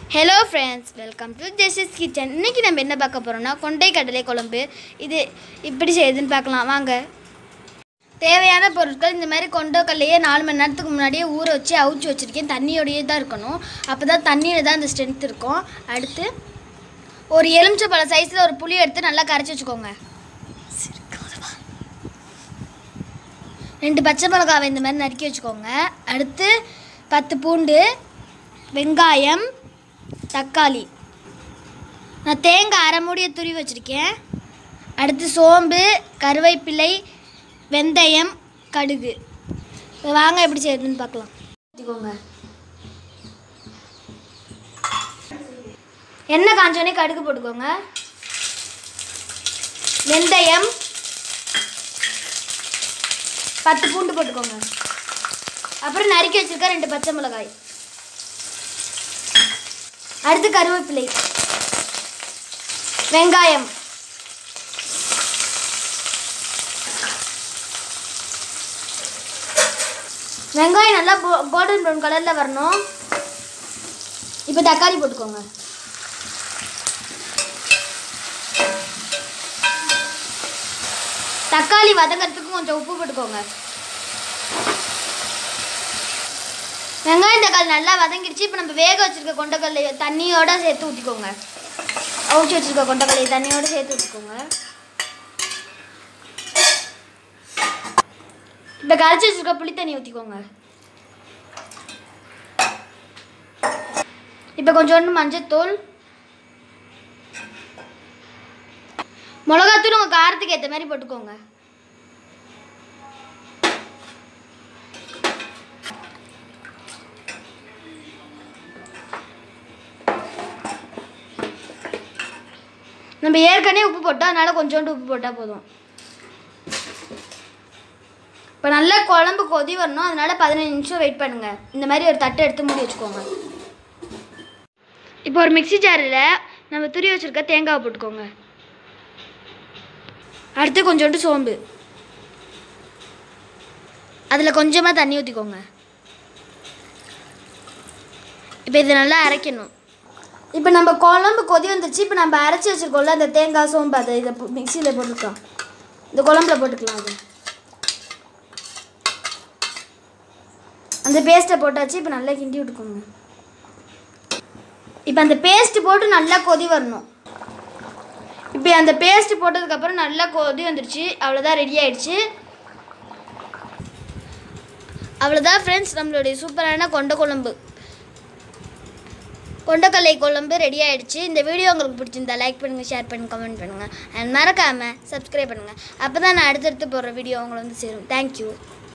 hello friends welcome to Jesus kitchen இன்னைக்கு நம்ம என்ன பார்க்க போகிறோம்னா கொண்டை கடலை குழம்பு இது இப்படி செய்யுதுன்னு பார்க்கலாம் வாங்க தேவையான பொருட்கள் இந்த மாதிரி கொண்டக்கல்லையே நாலு மணி நேரத்துக்கு முன்னாடியே ஊற வச்சு அவிச்சு வச்சுருக்கேன் தண்ணியோடையே தான் இருக்கணும் அப்போ தான் தண்ணியில் தான் அந்த ஸ்ட்ரென்த் இருக்கும் அடுத்து ஒரு எலுமிச்சை பழ சைஸில் ஒரு புளி எடுத்து நல்லா கரைச்சி வச்சுக்கோங்க ரெண்டு பச்சை மிளகாவை இந்த மாதிரி நறுக்கி வச்சுக்கோங்க அடுத்து பத்து பூண்டு வெங்காயம் தக்காளி நான் தேங்காய் அரை மூடியை துருவி வச்சுருக்கேன் அடுத்து சோம்பு கருவேப்பிலை வெந்தயம் கடுகு இப்ப வாங்க எப்படி செய்யறதுன்னு பார்க்கலாம் ஊற்றிக்கோங்க எண்ணெய் காஞ்சோடனே கடுகு போட்டுக்கோங்க வெந்தயம் பத்து பூண்டு போட்டுக்கோங்க அப்புறம் நறுக்கி வச்சிருக்க ரெண்டு பச்சை மிளகாய் அடுத்து கருவேப்பிலை வெங்காயம் வெங்காயம் நல்லா கோல்டன் ப்ரௌன் கலரில் வரணும் இப்போ தக்காளி போட்டுக்கோங்க தக்காளி வதங்கிறதுக்கு கொஞ்சம் உப்பு போட்டுக்கோங்க வெங்காயம் தக்காளி நல்லா வதங்கிடுச்சு இப்போ நம்ம வேக வச்சிருக்க கொண்டக்கடலை தண்ணியோட சேர்த்து ஊற்றிக்கோங்க அவிச்சு வச்சிருக்க கொண்டக்கடலை தண்ணியோட சேர்த்து ஊற்றிக்கோங்க இப்போ கரைச்சி வச்சிருக்க புளி தண்ணி ஊற்றிக்கோங்க இப்போ கொஞ்சோண்டு மஞ்சத்தூள் மிளகாத்தூள் உங்கள் காரத்துக்கு ஏற்ற மாதிரி போட்டுக்கோங்க நம்ம ஏற்கனவே உப்பு போட்டோம் அதனால் கொஞ்சோண்டு உப்பு போட்டால் போதும் இப்போ நல்லா குழம்பு கொதி வரணும் அதனால் பதினஞ்சு நிமிஷம் வெயிட் பண்ணுங்கள் இந்த மாதிரி ஒரு தட்டை எடுத்து மூடி வச்சுக்கோங்க இப்போ ஒரு மிக்ஸி ஜாரில் நம்ம துரி வச்சுருக்க தேங்காவை போட்டுக்கோங்க அடுத்து கொஞ்சோண்டு சோம்பு அதில் கொஞ்சமாக தண்ணி ஊற்றிக்கோங்க இப்போ இதை நல்லா அரைக்கணும் இப்போ நம்ம குழம்பு கொதி வந்துருச்சு இப்போ நம்ம அரைச்சி வச்சுருக்கோம்ல அந்த தேங்காய் சோம்பு அதை இதை மிக்சியில் போட்டுக்கலாம் இந்த குழம்புல போட்டுக்கலாம் அது அந்த பேஸ்ட்டை போட்டாச்சு இப்போ நல்லா கிண்டி விட்டுக்கோங்க இப்போ அந்த பேஸ்ட்டு போட்டு நல்லா கொதி வரணும் இப்போ அந்த பேஸ்ட்டு போட்டதுக்கப்புறம் நல்லா கொதி வந்துருச்சு அவ்வளோதான் ரெடி ஆயிடுச்சு அவ்வளோதான் ஃப்ரெண்ட்ஸ் நம்மளுடைய சூப்பரான கொண்ட குழம்பு கொண்டக்கல்லை குழம்பு ரெடி ஆயிடுச்சு இந்த வீடியோ உங்களுக்கு பிடிச்சிருந்தா லைக் பண்ணுங்கள் ஷேர் பண்ணுங்கள் கமெண்ட் பண்ணுங்கள் அண்ட் மறக்காமல் சப்ஸ்கிரைப் பண்ணுங்கள் அப்போ தான் நான் அடுத்தடுத்து போடுற வீடியோ உங்களை வந்து சேரும் தேங்க்யூ